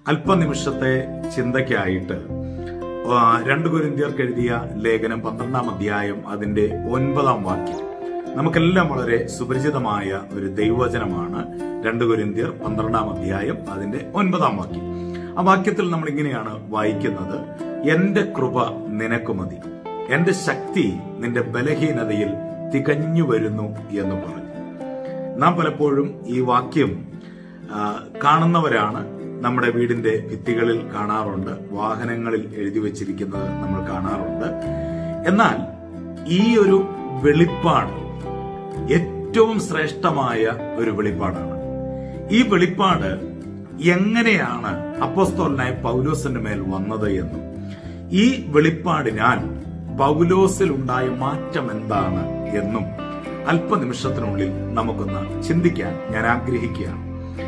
അല്പനിമിഷത്തെ ചിന്തയ്ക്കായിട്ട് ആ, രണ്ട് കുരിന്തിയർക്ക് എഴുതിയ ലേഖനം പന്ത്രണ്ടാം അധ്യായം അതിന്റെ ഒൻപതാം വാക്യം നമുക്കെല്ലാം വളരെ സുപരിചിതമായ ഒരു ദൈവവചനമാണ് രണ്ട് കുരിന്തിയർ പന്ത്രണ്ടാം അധ്യായം അതിന്റെ ഒൻപതാം വാക്യം ആ വാക്യത്തിൽ നമ്മൾ ഇങ്ങനെയാണ് വായിക്കുന്നത് എന്റെ കൃപ നിനക്ക് മതി എന്റെ ശക്തി നിന്റെ ബലഹീനതയിൽ തികഞ്ഞു വരുന്നു എന്ന് പറഞ്ഞു നാം പലപ്പോഴും ഈ വാക്യം ആ, കാണുന്നവരാണ് നമ്മുടെ വീടിന്റെ ഭിത്തികളിൽ കാണാറുണ്ട് വാഹനങ്ങളിൽ എഴുതി വച്ചിരിക്കുന്നത് നമ്മൾ കാണാറുണ്ട് എന്നാൽ ഈ ഒരു വെളിപ്പാട് ഏറ്റവും ശ്രേഷ്ഠമായ ഒരു വെളിപ്പാടാണ് ഈ വെളിപ്പാട് എങ്ങനെയാണ് അപ്പോസ്തോലനായ പൗലോസിന്റെ മേൽ വന്നത് എന്നും ഈ വെളിപ്പാടിനാൽ പൗലോസിൽ ഉണ്ടായ മാറ്റം എന്താണ് എന്നും അല്പനിമിഷത്തിനുള്ളിൽ നമുക്കൊന്ന് ചിന്തിക്കാൻ ഞാൻ ആഗ്രഹിക്കുകയാണ്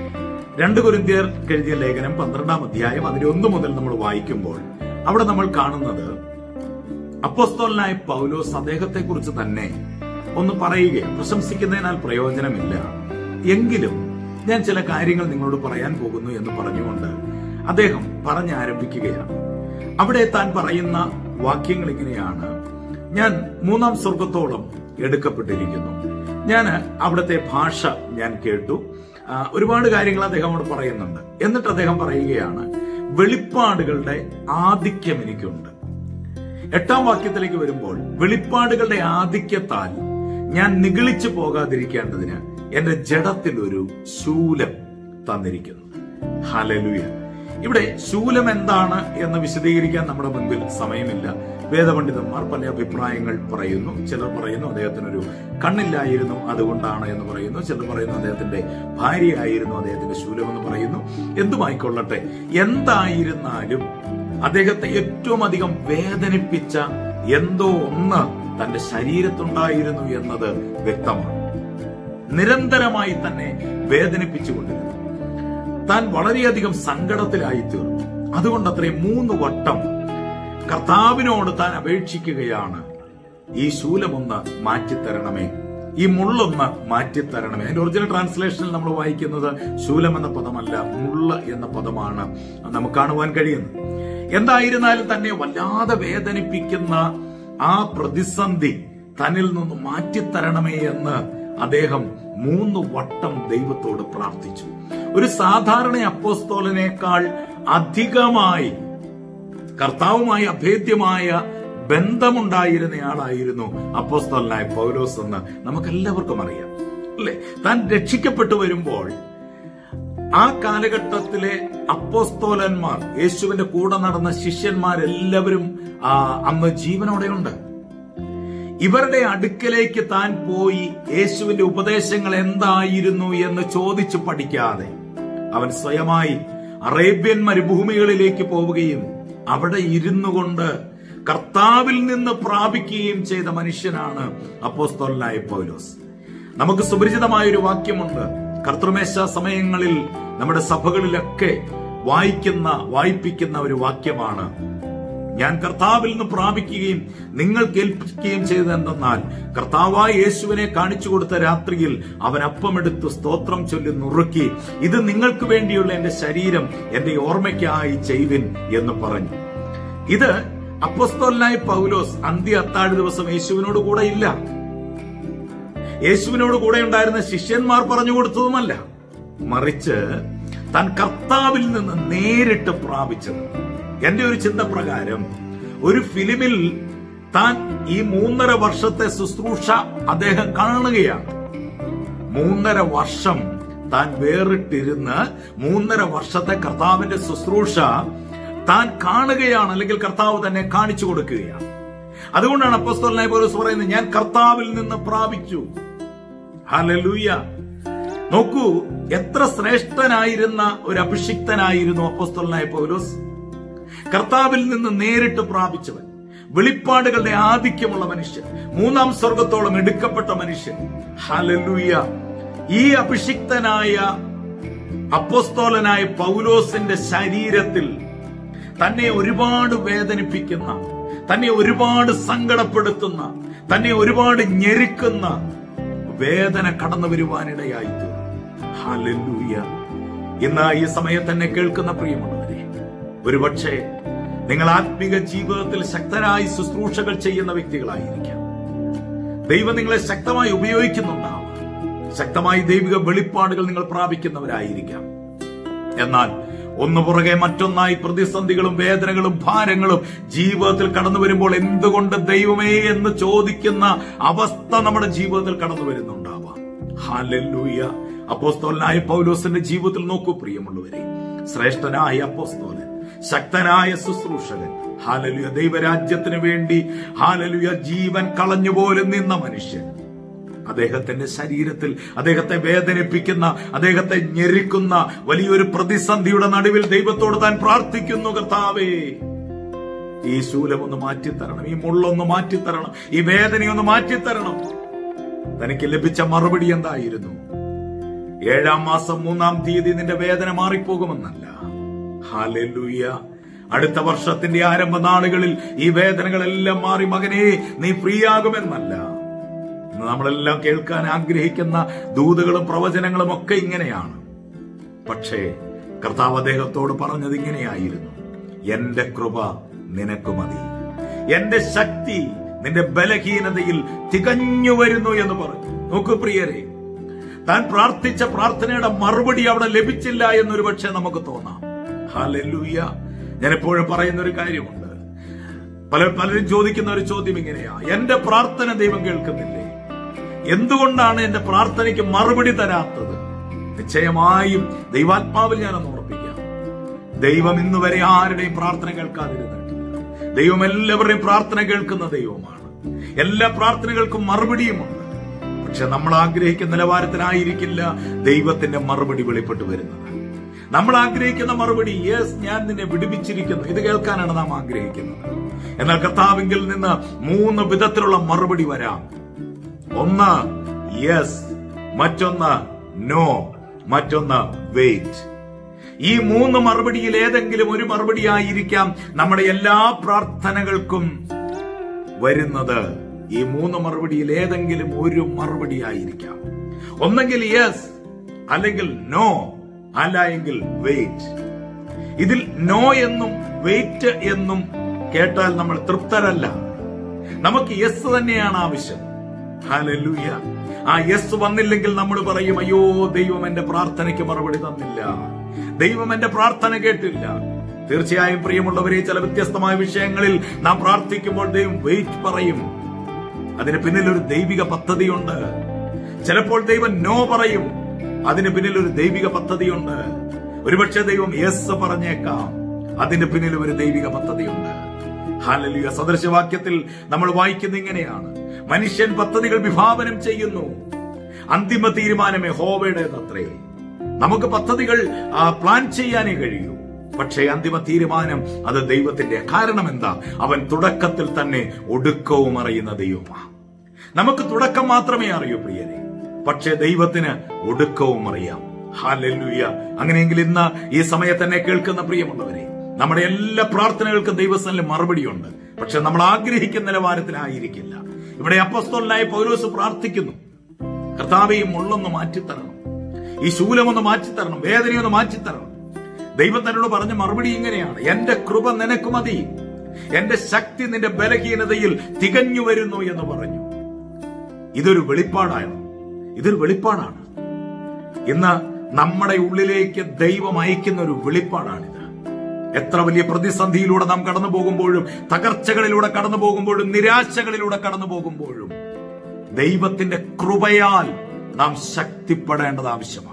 രണ്ട് കുരിന്തിയർ എഴുതിയ ലേഖനം പന്ത്രണ്ടാം അധ്യായം അതിന്റെ ഒന്ന് മുതൽ നമ്മൾ വായിക്കുമ്പോൾ അവിടെ നമ്മൾ കാണുന്നത് അപ്പോസ്തോലനായ പൗലോസ് അദ്ദേഹത്തെ കുറിച്ച് തന്നെ ഒന്ന് പറയുകയാണ് പ്രശംസിക്കുന്നതിനാൽ പ്രയോജനമില്ല എങ്കിലും ഞാൻ ചില കാര്യങ്ങൾ നിങ്ങളോട് പറയാൻ പോകുന്നു എന്ന് പറഞ്ഞുകൊണ്ട് അദ്ദേഹം പറഞ്ഞാരംഭിക്കുകയാണ് അവിടെ താൻ പറയുന്ന വാക്യങ്ങൾ ഇങ്ങനെയാണ് ഞാൻ മൂന്നാം സ്വർഗത്തോളം എടുക്കപ്പെട്ടിരിക്കുന്നു ഞാൻ അവിടുത്തെ ഭാഷ ഞാൻ കേട്ടു ആ, ഒരുപാട് കാര്യങ്ങൾ അദ്ദേഹം അവിടെ പറയുന്നുണ്ട് എന്നിട്ട് അദ്ദേഹം പറയുകയാണ് വെളിപ്പാടുകളുടെ ആധിക്യം എനിക്കുണ്ട് എട്ടാം വാക്യത്തിലേക്ക് വരുമ്പോൾ വെളിപ്പാടുകളുടെ ആധിക്യത്താൽ ഞാൻ നിഗളിച്ചു പോകാതിരിക്കേണ്ടതിന് എന്റെ ജഡത്തിൽ ഒരു ശൂലം തന്നിരിക്കുന്നു ഹലലുയ ഇവിടെ ശൂലം എന്താണ് എന്ന് വിശദീകരിക്കാൻ നമ്മുടെ മുൻപിൽ സമയമില്ല വേദപണ്ഡിതന്മാർ പല അഭിപ്രായങ്ങൾ പറയുന്നു ചിലർ പറയുന്നു അദ്ദേഹത്തിനൊരു കണ്ണില്ലായിരുന്നു അതുകൊണ്ടാണ് എന്ന് പറയുന്നു ചിലർ പറയുന്നു അദ്ദേഹത്തിന്റെ ഭാര്യയായിരുന്നു അദ്ദേഹത്തിന്റെ ശൂലം എന്ന് പറയുന്നു എന്തുമായിക്കൊള്ളട്ടെ എന്തായിരുന്നാലും അദ്ദേഹത്തെ ഏറ്റവും അധികം വേദനിപ്പിച്ച എന്തോ ഒന്ന് തന്റെ ശരീരത്തുണ്ടായിരുന്നു എന്നത് വ്യക്തമാണ് നിരന്തരമായി തന്നെ വേദനിപ്പിച്ചുകൊണ്ടിരുന്നു താൻ വളരെയധികം സങ്കടത്തിലായി തീർന്നു അതുകൊണ്ട് അത്രയും മൂന്ന് വട്ടം കർത്താവിനോട് താൻ അപേക്ഷിക്കുകയാണ് ഈ ശൂലമൊന്ന് മാറ്റിത്തരണമേ ഈ മുള്ളൊന്ന് മാറ്റിത്തരണമേ അതിന്റെ ഒറിജിനൽ ട്രാൻസ്ലേഷനിൽ നമ്മൾ വായിക്കുന്നത് ശൂലം എന്ന പദമല്ല മുള്ള എന്ന പദമാണ് നമുക്ക് കാണുവാൻ കഴിയുന്നത് എന്തായിരുന്നാലും തന്നെ വല്ലാതെ വേദനിപ്പിക്കുന്ന ആ പ്രതിസന്ധി തന്നിൽ നിന്ന് മാറ്റിത്തരണമേ എന്ന് അദ്ദേഹം മൂന്ന് വട്ടം ദൈവത്തോട് പ്രാർത്ഥിച്ചു ഒരു സാധാരണ അപ്പോസ്തോലനേക്കാൾ അധികമായി കർത്താവുമായി അഭേദ്യമായ ബന്ധമുണ്ടായിരുന്നയാളായിരുന്നു അപ്പോസ്തോലനായ പൗലോസ് എന്ന് നമുക്കെല്ലാവർക്കും അറിയാം അല്ലെ താൻ രക്ഷിക്കപ്പെട്ടു വരുമ്പോൾ ആ കാലഘട്ടത്തിലെ അപ്പോസ്തോലന്മാർ യേശുവിന്റെ കൂടെ നടന്ന ശിഷ്യന്മാരെല്ലാവരും ആ, അന്ന് ജീവനോടെയുണ്ട് ഇവരുടെ അടുക്കലേക്ക് താൻ പോയി യേശുവിന്റെ ഉപദേശങ്ങൾ എന്തായിരുന്നു എന്ന് ചോദിച്ചു പഠിക്കാതെ അവൻ സ്വയമായി അറേബ്യൻ മരുഭൂമികളിലേക്ക് പോവുകയും അവിടെ ഇരുന്നു കൊണ്ട് കർത്താവിൽ നിന്ന് പ്രാപിക്കുകയും ചെയ്ത മനുഷ്യനാണ് അപ്പോസ്തോലനായ പൗലോസ് നമുക്ക് സുപരിചിതമായ ഒരു വാക്യമുണ്ട് കർത്തൃമേശ സമയങ്ങളിൽ നമ്മുടെ സഭകളിലൊക്കെ വായിക്കുന്ന വായിപ്പിക്കുന്ന ഒരു വാക്യമാണ് ഞാൻ കർത്താവിൽ നിന്ന് പ്രാപിക്കുകയും നിങ്ങൾ കേൾപ്പിക്കുകയും ചെയ്തത് എന്തെന്നാൽ കർത്താവായ യേശുവിനെ കാണിച്ചു കൊടുത്ത രാത്രിയിൽ അവൻ അപ്പമെടുത്ത് സ്തോത്രം ചൊല്ലി നുറുക്കി ഇത് നിങ്ങൾക്ക് വേണ്ടിയുള്ള എന്റെ ശരീരം എന്റെ ഓർമ്മയ്ക്കായി ചെയ്വിൻ എന്ന് പറഞ്ഞു ഇത് അപ്പസ്തോലനായ പൗലോസ് അന്ത്യ അത്താഴ് ദിവസം യേശുവിനോട് കൂടെ ഇല്ല യേശുവിനോട് കൂടെ ഉണ്ടായിരുന്ന ശിഷ്യന്മാർ പറഞ്ഞു കൊടുത്തതുമല്ല മറിച്ച് താൻ കർത്താവിൽ നിന്ന് നേരിട്ട് പ്രാപിച്ചത് എന്റെ ഒരു ചിന്ത പ്രകാരം ഒരു ഫിലിമിൽ താൻ ഈ മൂന്നര വർഷത്തെ ശുശ്രൂഷ അദ്ദേഹം കാണുകയാണ് മൂന്നര വർഷം താൻ വേറിട്ടിരുന്ന് മൂന്നര വർഷത്തെ കർത്താവിന്റെ ശുശ്രൂഷ താൻ കാണുകയാണ് അല്ലെങ്കിൽ കർത്താവ് തന്നെ കാണിച്ചു കൊടുക്കുകയാണ് അതുകൊണ്ടാണ് അപ്പസ്തോലനായ പൗലോസ് പറയുന്നത് ഞാൻ കർത്താവിൽ നിന്ന് പ്രാപിച്ചു ഹല്ലേലൂയ നോക്കൂ എത്ര ശ്രേഷ്ഠനായിരുന്ന ഒരു അഭിഷിക്തനായിരുന്നു അപ്പസ്തോലനായ പൗലോസ് കർത്താവിൽ നിന്ന് നേരിട്ട് പ്രാപിച്ചവൻ വെളിപ്പാടുകളുടെ ആധിക്യമുള്ള മനുഷ്യൻ മൂന്നാം സ്വർഗത്തോളം എടുക്കപ്പെട്ട മനുഷ്യൻ ഹലലൂയ ഈ അഭിഷിക്തനായ അപ്പോസ്തോലനായ പൗലോസിന്റെ ശരീരത്തിൽ തന്നെ ഒരുപാട് വേദനിപ്പിക്കുന്ന തന്നെ ഒരുപാട് സങ്കടപ്പെടുത്തുന്ന തന്നെ ഒരുപാട് ഞെരുക്കുന്ന വേദന കടന്നു വരുവാനിടയായി തീർന്നു. ഹല്ലേലൂയ ഇന്ന് ഈ സമയത്ത് തന്നെ കേൾക്കുന്ന പ്രിയമുള്ളവരെ ഒരുപക്ഷെ നിങ്ങൾ ആത്മീക ജീവിതത്തിൽ ശക്തരായി ശുശ്രൂഷകൾ ചെയ്യുന്ന വ്യക്തികളായിരിക്കാം ദൈവം നിങ്ങളെ ശക്തമായി ഉപയോഗിക്കുന്നുണ്ടാവാം ശക്തമായി ദൈവിക വെളിപ്പാടുകൾ നിങ്ങൾ പ്രാപിക്കുന്നവരായിരിക്കാം എന്നാൽ ഒന്ന് പുറകെ മറ്റൊന്നായി പ്രതിസന്ധികളും വേദനകളും ഭാരങ്ങളും ജീവിതത്തിൽ കടന്നു വരുമ്പോൾ എന്തുകൊണ്ട് ദൈവമേ എന്ന് ചോദിക്കുന്ന അവസ്ഥ നമ്മുടെ ജീവിതത്തിൽ കടന്നു വരുന്നുണ്ടാവാം ഹാലൂയ അപ്പോസ്തോലനായ പൗലോസിന്റെ ജീവിതത്തിൽ നോക്കൂ പ്രിയമുള്ളവരെ ശ്രേഷ്ഠനായ അപ്പോസ്തോലൻ ശക്തനായ ശുശ്രൂഷകൻ ഹാലലുയ ദൈവരാജ്യത്തിന് വേണ്ടി ഹാലലുയ ജീവൻ കളഞ്ഞുപോലെ നിന്ന മനുഷ്യൻ അദ്ദേഹത്തിന്റെ ശരീരത്തിൽ അദ്ദേഹത്തെ വേദനിപ്പിക്കുന്ന അദ്ദേഹത്തെ ഞെരിക്കുന്ന വലിയൊരു പ്രതിസന്ധിയുടെ നടുവിൽ ദൈവത്തോട് താൻ പ്രാർത്ഥിക്കുന്നു കർത്താവേ ഈ ശൂലം ഒന്ന് മാറ്റിത്തരണം ഈ മുള്ളൊന്ന് മാറ്റിത്തരണം ഈ വേദനയൊന്ന് മാറ്റിത്തരണം തനിക്ക് ലഭിച്ച മറുപടി എന്തായിരുന്നു ഏഴാം മാസം മൂന്നാം തീയതി നിന്റെ വേദന മാറിപ്പോകുമെന്നല്ല ഹാലൂയ അടുത്ത വർഷത്തിന്റെ ആരംഭ നാളുകളിൽ ഈ വേദനകളെല്ലാം മാറി മകനെ നീ ഫ്രീ ആകുമെന്നല്ല ഇന്ന് നമ്മളെല്ലാം കേൾക്കാൻ ആഗ്രഹിക്കുന്ന ദൂതുകളും പ്രവചനങ്ങളും ഒക്കെ ഇങ്ങനെയാണ് പക്ഷേ കർത്താവ് അദ്ദേഹത്തോട് പറഞ്ഞത് ഇങ്ങനെയായിരുന്നു എന്റെ കൃപ നിനക്ക് മതി എന്റെ ശക്തി നിന്റെ ബലഹീനതയിൽ തികഞ്ഞു വരുന്നു എന്ന് പറഞ്ഞു നോക്കൂ പ്രിയരെ താൻ പ്രാർത്ഥിച്ച പ്രാർത്ഥനയുടെ മറുപടി അവിടെ ലഭിച്ചില്ല എന്നൊരു പക്ഷേ നമുക്ക് തോന്നാം ഹാലൂയ ഞാൻ എപ്പോഴും പറയുന്ന ഒരു കാര്യമുണ്ട് പല പലരും ചോദിക്കുന്ന ഒരു ചോദ്യം ഇങ്ങനെയാ എന്റെ പ്രാർത്ഥന ദൈവം കേൾക്കുന്നില്ലേ എന്തുകൊണ്ടാണ് എന്റെ പ്രാർത്ഥനയ്ക്ക് മറുപടി തരാത്തത് നിശ്ചയമായും ദൈവാത്മാവിൽ ഞാനൊന്ന് ഉറപ്പിക്കാം ദൈവം ഇന്ന് വരെ ആരുടെയും പ്രാർത്ഥന കേൾക്കാതിരുന്നിട്ടില്ല ദൈവം എല്ലാവരുടെയും പ്രാർത്ഥന കേൾക്കുന്ന ദൈവമാണ് എല്ലാ പ്രാർത്ഥനകൾക്കും മറുപടിയുമുണ്ട് പക്ഷെ നമ്മൾ ആഗ്രഹിക്കുന്ന നിലവാരത്തിനായിരിക്കില്ല ദൈവത്തിന്റെ മറുപടി വെളിപ്പെട്ടു വരുന്നത് നമ്മൾ ആഗ്രഹിക്കുന്ന മറുപടി യെസ് ഞാൻ നിന്നെ വിടുവിച്ചിരിക്കുന്നു ഇത് കേൾക്കാനാണ് നാം ആഗ്രഹിക്കുന്നത് എന്നാൽ കർത്താവിങ്കിൽ നിന്ന് മൂന്ന് വിധത്തിലുള്ള മറുപടി വരാം ഒന്ന് യെസ് മറ്റൊന്ന് നോ മറ്റൊന്ന് വെയിറ്റ് ഈ മൂന്ന് മറുപടിയിൽ ഏതെങ്കിലും ഒരു മറുപടി ആയിരിക്കാം നമ്മുടെ എല്ലാ പ്രാർത്ഥനകൾക്കും വരുന്നത് ഈ മൂന്ന് മറുപടിയിൽ ഏതെങ്കിലും ഒരു മറുപടി ആയിരിക്കാം ഒന്നെങ്കിൽ യെസ് അല്ലെങ്കിൽ നോ അല്ല എങ്കിൽ വെയിറ്റ് ഇതിൽ നോ എന്നും വെയിറ്റ് എന്നും കേട്ടാൽ നമ്മൾ തൃപ്തരല്ല നമുക്ക് യെസ് തന്നെയാണ് ആവശ്യം ഹാലൂയ ആ യെസ് വന്നില്ലെങ്കിൽ നമ്മൾ പറയും അയ്യോ ദൈവം എന്റെ പ്രാർത്ഥനയ്ക്ക് മറുപടി തന്നില്ല ദൈവം എന്റെ പ്രാർത്ഥന കേട്ടില്ല തീർച്ചയായും പ്രിയമുള്ളവരെ ചില വ്യത്യസ്തമായ വിഷയങ്ങളിൽ നാം പ്രാർത്ഥിക്കുമ്പോൾ ദൈവം വെയിറ്റ് പറയും അതിന് പിന്നിൽ ഒരു ദൈവിക പദ്ധതിയുണ്ട് ചിലപ്പോൾ ദൈവം നോ പറയും അതിന് പിന്നിൽ ഒരു ദൈവിക പദ്ധതിയുണ്ട് ഒരുപക്ഷെ ദൈവം യെസ് പറഞ്ഞേക്കാം അതിന് പിന്നിൽ ഒരു ദൈവിക പദ്ധതിയുണ്ട് ഹാലലിയ സദൃശവാക്യത്തിൽ നമ്മൾ വായിക്കുന്ന ഇങ്ങനെയാണ് മനുഷ്യൻ പദ്ധതികൾ വിഭാവനം ചെയ്യുന്നു അന്തിമ തീരുമാനം യഹോവയുടേതത്രേ നമുക്ക് പദ്ധതികൾ ആ, പ്ലാൻ ചെയ്യാനേ കഴിയൂ പക്ഷേ അന്തിമ തീരുമാനം അത് ദൈവത്തിന്റെ കാരണം എന്താ അവൻ തുടക്കത്തിൽ തന്നെ ഒടുക്കവും അറിയുന്ന ദൈവമാണ് നമുക്ക് തുടക്കം മാത്രമേ അറിയൂ പ്രിയരെ പക്ഷേ ദൈവത്തിന് ഒടുക്കവും അറിയാം ഹാലല്ലുയ അങ്ങനെയെങ്കിൽ ഇന്ന് ഈ സമയത്ത് തന്നെ കേൾക്കുന്ന പ്രിയമുള്ളവരെ നമ്മുടെ എല്ലാ പ്രാർത്ഥനകൾക്കും ദൈവസ്ഥനിൽ മറുപടിയുണ്ട് പക്ഷെ നമ്മൾ ആഗ്രഹിക്കുന്ന നിലവാരത്തിലായിരിക്കില്ല ഇവിടെ അപ്പസ്തോലനായ പൗലോസ് പ്രാർത്ഥിക്കുന്നു കർത്താവെ ഈ മുള്ളൊന്ന് മാറ്റിത്തരണം ഈ ശൂലമൊന്ന് മാറ്റിത്തരണം വേദനയൊന്ന് മാറ്റിത്തരണം ദൈവം തന്നോട് പറഞ്ഞ മറുപടി ഇങ്ങനെയാണ് എന്റെ കൃപ നിനക്ക് മതി എന്റെ ശക്തി നിന്റെ ബലഹീനതയിൽ തികഞ്ഞു വരുന്നു എന്ന് പറഞ്ഞു ഇതൊരു വെളിപ്പാടാണ് ഇതൊരു വെളിപ്പാടാണ് ഇന്ന് നമ്മുടെ ഉള്ളിലേക്ക് ദൈവം അയക്കുന്ന ഒരു വെളിപ്പാടാണിത് എത്ര വലിയ പ്രതിസന്ധിയിലൂടെ നാം കടന്നു പോകുമ്പോഴും തകർച്ചകളിലൂടെ കടന്നു പോകുമ്പോഴും നിരാശകളിലൂടെ കടന്നു പോകുമ്പോഴും ദൈവത്തിന്റെ കൃപയാൽ നാം ശക്തിപ്പെടേണ്ടത് ആവശ്യമാണ്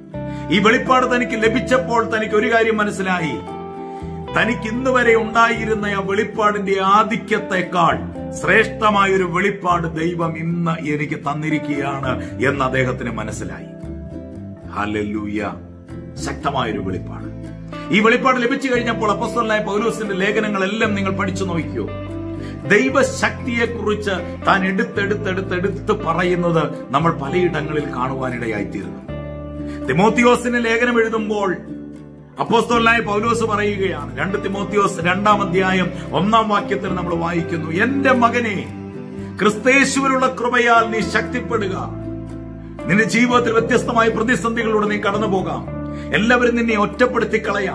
ഈ വെളിപ്പാട് തനിക്ക് ലഭിച്ചപ്പോൾ തനിക്ക് ഒരു കാര്യം മനസ്സിലായി തനിക്ക് ഇന്ന് വരെ ഉണ്ടായിരുന്ന ആ വെളിപ്പാടിന്റെ ആധിക്യത്തെക്കാൾ ശ്രേഷ്ഠമായ ഒരു വെളിപ്പാട് ദൈവം ഇന്ന് എനിക്ക് തന്നിരിക്കുകയാണ് എന്ന് അദ്ദേഹത്തിന് മനസ്സിലായി ഹല്ലേലൂയ ശക്തമായൊരു വെളിപ്പാട് ഈ വെളിപ്പാട് ലഭിച്ചു കഴിഞ്ഞപ്പോൾ അപ്പസ്തലനായ പൗലോസിന്റെ ലേഖനങ്ങളെല്ലാം നിങ്ങൾ പഠിച്ചു നോക്കിയോ ദൈവശക്തിയെ കുറിച്ച് താൻ എടുത്തെടുത്തെടുത്തെടുത്ത് പറയുന്നത് നമ്മൾ പലയിടങ്ങളിൽ കാണുവാനിടയായിത്തീരുന്നു തിമോത്തിയോസിന് ലേഖനം എഴുതുമ്പോൾ അപ്പോസ്തലനായ പൗലോസ് പറയുകയാണ് രണ്ട് തിമോത്തിയോസ് രണ്ടാം അധ്യായം ഒന്നാം വാക്യത്തിൽ നമ്മൾ വായിക്കുന്നു എന്റെ മകനെ ക്രിസ്തേശുവിനുള്ള കൃപയാൽ നീ ശക്തിപ്പെടുക നിന്റെ ജീവിതത്തിൽ വ്യത്യസ്തമായ പ്രതിസന്ധികളിലൂടെ നീ കടന്നു പോകാം എല്ലാവരും നിന്നെ ഒറ്റപ്പെടുത്തി കളയാം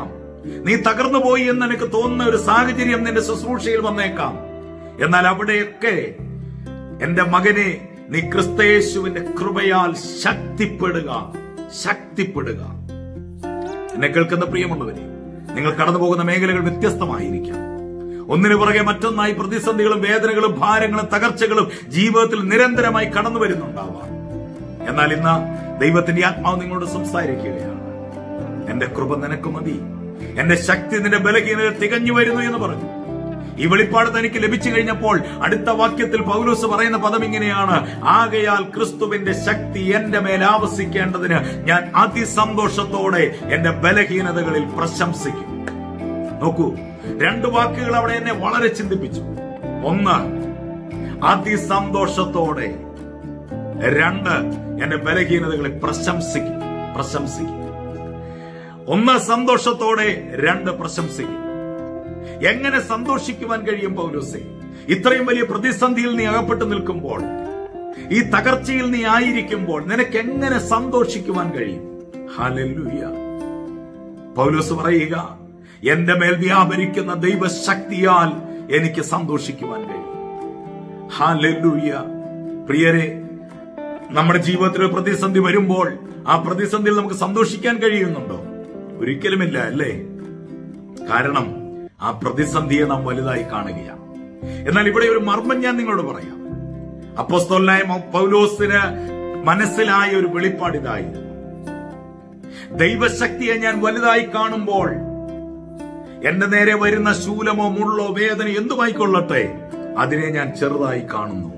നീ തകർന്നു പോയി എന്ന് എനിക്ക് തോന്നുന്ന ഒരു സാഹചര്യം നിന്റെ ശുശ്രൂഷയിൽ വന്നേക്കാം എന്നാൽ അവിടെയൊക്കെ എന്റെ മകനെ നീ ക്രിസ്തയേശുവിന്റെ കൃപയാൽ ശക്തിപ്പെടുക ശക്തിപ്പെടുക എന്നെ കേൾക്കുന്ന പ്രിയമുള്ളവരെ നിങ്ങൾ കടന്നു പോകുന്ന മേഖലകൾ വ്യത്യസ്തമായിരിക്കാം ഒന്നിനു പുറകെ മറ്റൊന്നായി പ്രതിസന്ധികളും വേദനകളും ഭാരങ്ങളും തകർച്ചകളും ജീവിതത്തിൽ നിരന്തരമായി കടന്നു വരുന്നുണ്ടാവാം എന്നാൽ ഇന്ന് ദൈവത്തിന്റെ ആത്മാവ് നിങ്ങളോട് സംസാരിക്കുകയാണ് എന്റെ കൃപ നിനക്ക് മതി എന്റെ ശക്തി നിന്റെ ബലഹീനത തികഞ്ഞു വരുന്നു എന്ന് പറഞ്ഞു ഈ വെളിപ്പാട് തനിക്ക് ലഭിച്ചു കഴിഞ്ഞപ്പോൾ അടുത്ത വാക്യത്തിൽ പൗലോസ് പറയുന്ന പദം ഇങ്ങനെയാണ് ആകയാൽ ക്രിസ്തുവിന്റെ ശക്തി എന്റെ മേൽ ആവസിക്കേണ്ടതിന് ഞാൻ അതിസന്തോഷത്തോടെ എന്റെ ബലഹീനതകളിൽ പ്രശംസിക്കും നോക്കൂ രണ്ട് വാക്കുകൾ അവിടെ എന്നെ വളരെ ചിന്തിപ്പിച്ചു ഒന്ന് അതിസന്തോഷത്തോടെ രണ്ട് എന്റെ ബലഹീനതകളെ പ്രശംസിക്കും പ്രശംസിക്കും ഒന്ന് സന്തോഷത്തോടെ രണ്ട് പ്രശംസിക്കും എങ്ങനെ സന്തോഷിക്കുവാൻ കഴിയും പൗലോസെ ഇത്രയും വലിയ പ്രതിസന്ധിയിൽ നീ അകപ്പെട്ടു നിൽക്കുമ്പോൾ ഈ തകർച്ചയിൽ നീ ആയിരിക്കുമ്പോൾ നിനക്ക് എങ്ങനെ സന്തോഷിക്കുവാൻ കഴിയും ഹാലൂയ പൗലോസ് പറയുക എന്റെ മേൽ വ്യാപരിക്കുന്ന ദൈവശക്തിയാൽ എനിക്ക് സന്തോഷിക്കുവാൻ കഴിയും ഹാലൂയ പ്രിയരെ നമ്മുടെ ജീവിതത്തിൽ ഒരു പ്രതിസന്ധി വരുമ്പോൾ ആ പ്രതിസന്ധിയിൽ നമുക്ക് സന്തോഷിക്കാൻ കഴിയുന്നുണ്ടോ ഒരിക്കലുമില്ല അല്ലേ കാരണം ആ പ്രതിസന്ധിയെ നാം വലുതായി കാണുകയാണ് എന്നാൽ ഇവിടെ ഒരു മർമ്മം ഞാൻ നിങ്ങളോട് പറയാം അപ്പോസ്തോലായ പൗലോസിന് മനസ്സിലായ ഒരു വെളിപ്പാട് ഇതായിരുന്നു ദൈവശക്തിയെ ഞാൻ വലുതായി കാണുമ്പോൾ എന്റെ നേരെ വരുന്ന ശൂലമോ മുള്ളോ വേദന എന്തുമായിക്കൊള്ളട്ടെ അതിനെ ഞാൻ ചെറുതായി കാണുന്നു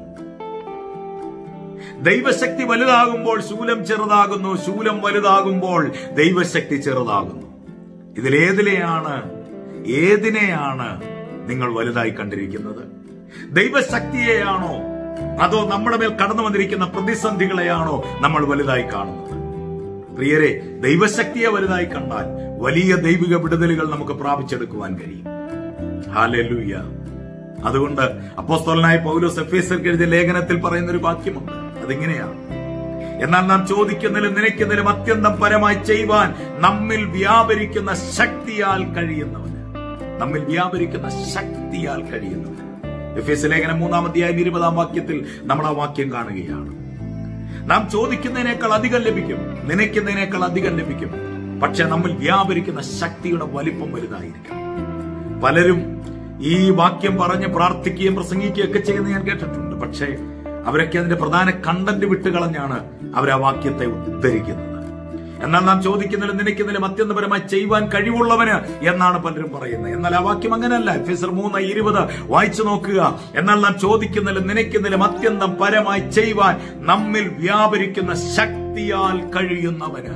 ദൈവശക്തി വലുതാകുമ്പോൾ ശൂലം ചെറുതാകുന്നു ശൂലം വലുതാകുമ്പോൾ ദൈവശക്തി ചെറുതാകുന്നു ഇതിലേതിലെയാണ് ഏതിനെയാണ് നിങ്ങൾ വലുതായി കണ്ടിരിക്കുന്നത് ദൈവശക്തിയെയാണോ അതോ നമ്മുടെ മേൽ കടന്നു വന്നിരിക്കുന്ന പ്രതിസന്ധികളെയാണോ നമ്മൾ വലുതായി കാണുന്നത് പ്രിയരെ ദൈവശക്തിയെ വലുതായി കണ്ടാൽ വലിയ ദൈവിക വിടുതലുകൾ നമുക്ക് പ്രാപിച്ചെടുക്കുവാൻ കഴിയും ഹാലൂയ്യ അതുകൊണ്ട് അപ്പോസ്തോലനായ പൗലോസ് എഫേസർക്ക് എഴുതിയ ലേഖനത്തിൽ പറയുന്ന ഒരു വാക്യമുണ്ട് അതിങ്ങനെയാണ് എന്നാൽ നാം ചോദിക്കുന്നതിലും നിനയ്ക്കുന്നതിലും അത്യന്തം പരമായി ചെയ്യുവാൻ നമ്മിൽ വ്യാപരിക്കുന്ന ശക്തിയാൽ കഴിയുന്നവന് നമ്മിൽ വ്യാപരിക്കുന്ന ശക്തിയാൽ കഴിയുന്നവൻ എഫ് എസ് ലേഖനം മൂന്നാം അധ്യായം ഇരുപതാം വാക്യത്തിൽ നമ്മൾ ആ വാക്യം കാണുകയാണ് നാം ചോദിക്കുന്നതിനേക്കാൾ അധികം ലഭിക്കും നനയ്ക്കുന്നതിനേക്കാൾ അധികം ലഭിക്കും പക്ഷെ നമ്മിൽ വ്യാപരിക്കുന്ന ശക്തിയുടെ വലിപ്പം വലുതായിരിക്കും പലരും ഈ വാക്യം പറഞ്ഞ് പ്രാർത്ഥിക്കുകയും പ്രസംഗിക്കുകയും ഒക്കെ ചെയ്യുന്ന ഞാൻ കേട്ടിട്ടുണ്ട് പക്ഷേ അവരൊക്കെ അതിന്റെ പ്രധാന കണ്ടന്റ് വിട്ടുകളഞ്ഞാണ് അവർ ആ വാക്യത്തെ ഉദ്ധരിക്കുന്നത് എന്നാൽ നാം ചോദിക്കുന്നതിലും നിനയ്ക്കുന്നതിലും അത്യന്തപരമായി ചെയ്യുവാൻ കഴിവുള്ളവന് എന്നാണ് പലരും പറയുന്നത് എന്നാൽ ആ വാക്യം അങ്ങനെയല്ല ഫിസർ മൂന്ന് ഇരുപത് വായിച്ചു നോക്കുക എന്നാൽ നാം ചോദിക്കുന്നതിലും നിനയ്ക്കുന്നതിലും അത്യന്തം പരമായി ചെയ്യുവാൻ നമ്മിൽ വ്യാപരിക്കുന്ന ശക്തിയാൽ കഴിയുന്നവന്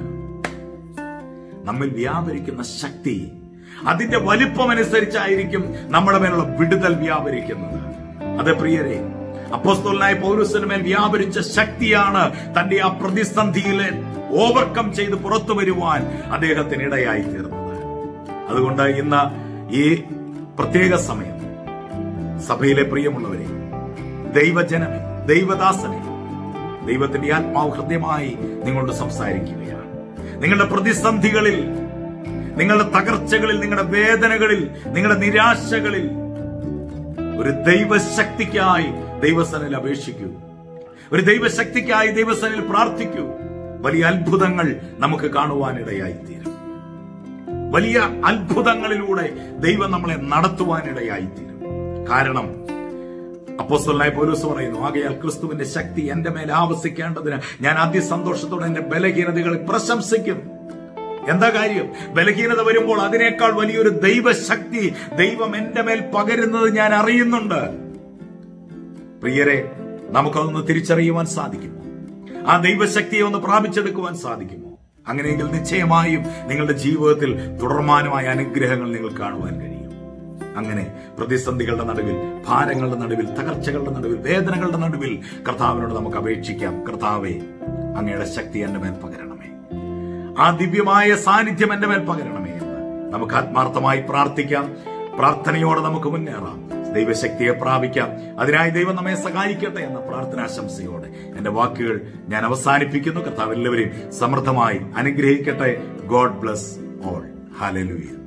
നമ്മിൽ വ്യാപരിക്കുന്ന ശക്തി അതിന്റെ വലിപ്പം അനുസരിച്ചായിരിക്കും നമ്മുടെ മേലുള്ള വിടുതൽ വ്യാപരിക്കുന്നത് അതെ പ്രിയരെ അപ്പോസ്തോലനായ പൗരസിന് മേൽ വ്യാപരിച്ച ശക്തിയാണ് തന്റെ ആ പ്രതിസന്ധിയിലെ ഓവർകം ചെയ്ത് പുറത്തു വരുവാൻ അദ്ദേഹത്തിന് ഇടയായി തീർന്നത് അതുകൊണ്ട് ഇന്ന് ഈ പ്രത്യേക സമയം സഭയിലെ പ്രിയമുള്ളവരെ ദൈവജനമേ ദൈവദാസനെ ദൈവത്തിന്റെ ആത്മാവ് ഹൃദ്യമായി നിങ്ങളോട് സംസാരിക്കുകയാണ് നിങ്ങളുടെ പ്രതിസന്ധികളിൽ നിങ്ങളുടെ തകർച്ചകളിൽ നിങ്ങളുടെ വേദനകളിൽ നിങ്ങളുടെ നിരാശകളിൽ ഒരു ദൈവശക്തിക്കായി ദൈവസനിൽ അപേക്ഷിക്കൂ ഒരു ദൈവശക്തിക്കായി ദൈവസനിൽ പ്രാർത്ഥിക്കൂ വലിയ അത്ഭുതങ്ങൾ നമുക്ക് കാണുവാനിടയായി തീരും വലിയ അത്ഭുതങ്ങളിലൂടെ ദൈവം നമ്മളെ നടത്തുവാനിടയായി തീരും കാരണം അപ്പോസ്തലനായ പൗലോസ് പറയുന്നു ആകയാൽ ക്രിസ്തുവിന്റെ ശക്തി എന്റെ മേൽ ആവസിക്കേണ്ടതിന് ഞാൻ അതിസന്തോഷത്തോടെ എന്റെ ബലഹീനതകളെ പ്രശംസിക്കും എന്താ കാര്യം ബലഹീനത വരുമ്പോൾ അതിനേക്കാൾ വലിയൊരു ദൈവശക്തി ദൈവം എന്റെ മേൽ പകരുന്നത് ഞാൻ അറിയുന്നുണ്ട് പ്രിയരെ നമുക്കതൊന്ന് തിരിച്ചറിയുവാൻ സാധിക്കുമോ ആ ദൈവശക്തിയെ ഒന്ന് പ്രാപിച്ചെടുക്കുവാൻ സാധിക്കുമോ അങ്ങനെയെങ്കിൽ നിശ്ചയമായും നിങ്ങളുടെ ജീവിതത്തിൽ തുടർമാനമായ അനുഗ്രഹങ്ങൾ നിങ്ങൾ കാണുവാൻ കഴിയും അങ്ങനെ പ്രതിസന്ധികളുടെ നടുവിൽ ഭാരങ്ങളുടെ നടുവിൽ തകർച്ചകളുടെ നടുവിൽ വേദനകളുടെ നടുവിൽ കർത്താവിനോട് നമുക്ക് അപേക്ഷിക്കാം കർത്താവെ അങ്ങയുടെ ശക്തി എന്റെ മേൽ പകരണമേ ആ ദിവ്യമായ സാന്നിധ്യം എന്റെ മേൽ പകരണമേ എന്ന് നമുക്ക് ആത്മാർത്ഥമായി പ്രാർത്ഥിക്കാം പ്രാർത്ഥനയോടെ നമുക്ക് മുന്നേറാം ദൈവശക്തിയെ പ്രാപിക്കാം അതിനായി ദൈവം നമ്മെ സഹായിക്കട്ടെ എന്ന പ്രാർത്ഥനാശംസയോടെ എന്റെ വാക്കുകൾ ഞാൻ അവസാനിപ്പിക്കുന്നു കർത്താവ് എല്ലാവരെയും സമൃദ്ധമായി അനുഗ്രഹിക്കട്ടെ ഗോഡ് ബ്ലസ് ഓൾ ഹാലലൂയ